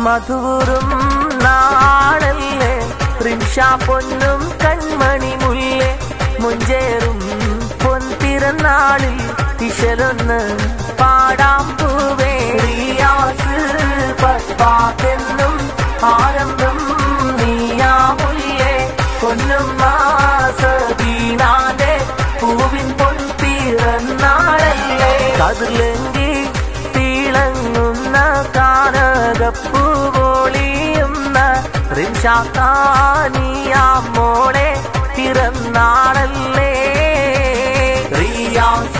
മധുറും നാളല്ലേ റിംഷ പൊന്നും കൺമണി മുല്ലേ മുഞ്ചേറും പൊൻപിറന്നാളിൽ തിശലൊന്ന് പാടാം പൂവേ റിയാസ് പപ്പാക്കെന്നും ആരംഭം നീയാ മുല്ലേ പൊന്നും മാസീനാന്റെ പൂവിൻ പൊൻപിറന്നാളല്ലേ കതിലെങ്കി തിളങ്ങുന്ന കാനകപ്പൂവോളിയുന്ന റിംഷാക്കാനിയാ മോളെ പിറന്നാളല്ലേ റിയാസ്